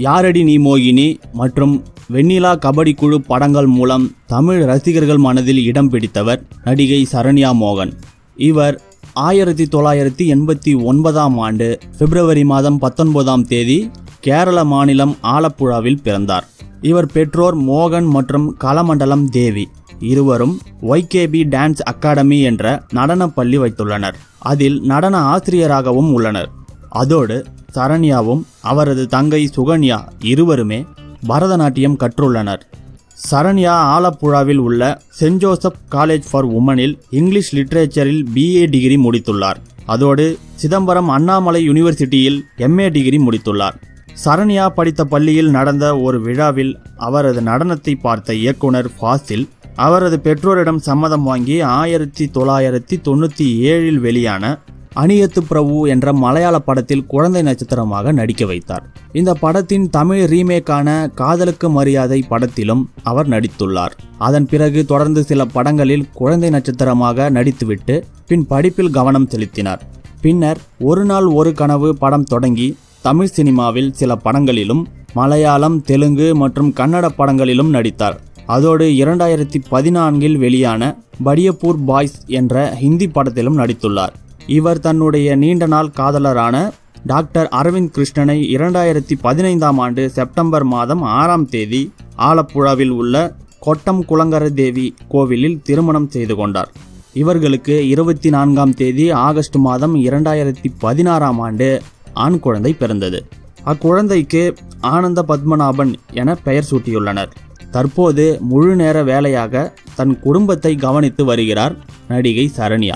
யாரடி நீ மோகினி மற்றும் வெண்ணிலா கபடி குழு படங்கள் மூலம் தமிழ் ரசிகர்கள் மனதில் இடம் பிடித்தவர் நடிகை சரண்யா மோகன் இவர் ஆயிரத்தி தொள்ளாயிரத்தி எண்பத்தி ஒன்பதாம் ஆண்டு பிப்ரவரி மாதம் பத்தொன்பதாம் தேதி கேரள மாநிலம் ஆலப்புழாவில் பிறந்தார் இவர் பெற்றோர் மோகன் மற்றும் கலமண்டலம் தேவி இருவரும் ஒய்கேபி டான்ஸ் அகாடமி என்ற நடனப் பள்ளி வைத்துள்ளனர் அதில் நடன ஆசிரியராகவும் உள்ளனர் அதோடு சரண்யாவும் அவரது தங்கை சுகன்யா இருவருமே பரதநாட்டியம் கற்றுள்ளனர் சரண்யா ஆலப்புழாவில் உள்ள சென்ட் ஜோசப் காலேஜ் ஃபார் உமனில் இங்கிலீஷ் லிட்ரேச்சரில் பிஏ டிகிரி முடித்துள்ளார் அதோடு சிதம்பரம் அண்ணாமலை யூனிவர்சிட்டியில் எம்ஏ டிகிரி முடித்துள்ளார் சரண்யா படித்த பள்ளியில் நடந்த ஒரு விழாவில் அவரது நடனத்தை பார்த்த இயக்குனர் ஃபாசில் அவரது பெற்றோரிடம் சம்மதம் வாங்கி ஆயிரத்தி தொள்ளாயிரத்தி தொண்ணூற்றி ஏழில் வெளியான அணியத்து பிரபு என்ற மலையாள படத்தில் குழந்தை நட்சத்திரமாக நடிக்க வைத்தார் இந்த படத்தின் தமிழ் ரீமேக்கான காதலுக்கு மரியாதை படத்திலும் அவர் நடித்துள்ளார் அதன் பிறகு தொடர்ந்து சில படங்களில் குழந்தை நட்சத்திரமாக நடித்துவிட்டு பின் படிப்பில் கவனம் செலுத்தினார் பின்னர் ஒரு நாள் ஒரு கனவு படம் தொடங்கி தமிழ் சினிமாவில் சில படங்களிலும் மலையாளம் தெலுங்கு மற்றும் கன்னட படங்களிலும் நடித்தார் அதோடு இரண்டாயிரத்தி பதினான்கில் வெளியான படியப்பூர் பாய்ஸ் என்ற ஹிந்தி படத்திலும் நடித்துள்ளார் இவர் தன்னுடைய நீண்ட நாள் காதலரான டாக்டர் அரவிந்த் கிருஷ்ணனை இரண்டாயிரத்தி பதினைந்தாம் ஆண்டு செப்டம்பர் மாதம் ஆறாம் தேதி ஆலப்புழாவில் உள்ள கொட்டம் குளங்கர தேவி கோவிலில் திருமணம் செய்து கொண்டார் இவர்களுக்கு இருபத்தி நான்காம் தேதி ஆகஸ்ட் மாதம் இரண்டாயிரத்தி பதினாறாம் ஆண்டு ஆண் குழந்தை பிறந்தது அக்குழந்தைக்கு ஆனந்த பத்மநாபன் என பெயர் சூட்டியுள்ளனர் தற்போது முழு நேர வேலையாக தன் குடும்பத்தை கவனித்து வருகிறார் நடிகை சரண்யா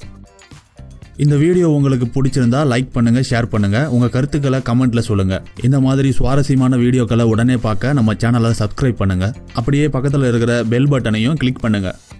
இந்த வீடியோ உங்களுக்கு பிடிச்சிருந்தா லைக் பண்ணுங்க ஷேர் பண்ணுங்க உங்க கருத்துக்களை கமெண்ட்ல சொல்லுங்க இந்த மாதிரி சுவாரஸ்யமான வீடியோக்களை உடனே பார்க்க நம்ம சேனலை சப்ஸ்கிரைப் பண்ணுங்க அப்படியே பக்கத்தில் இருக்கிற பெல் பட்டனையும் கிளிக் பண்ணுங்க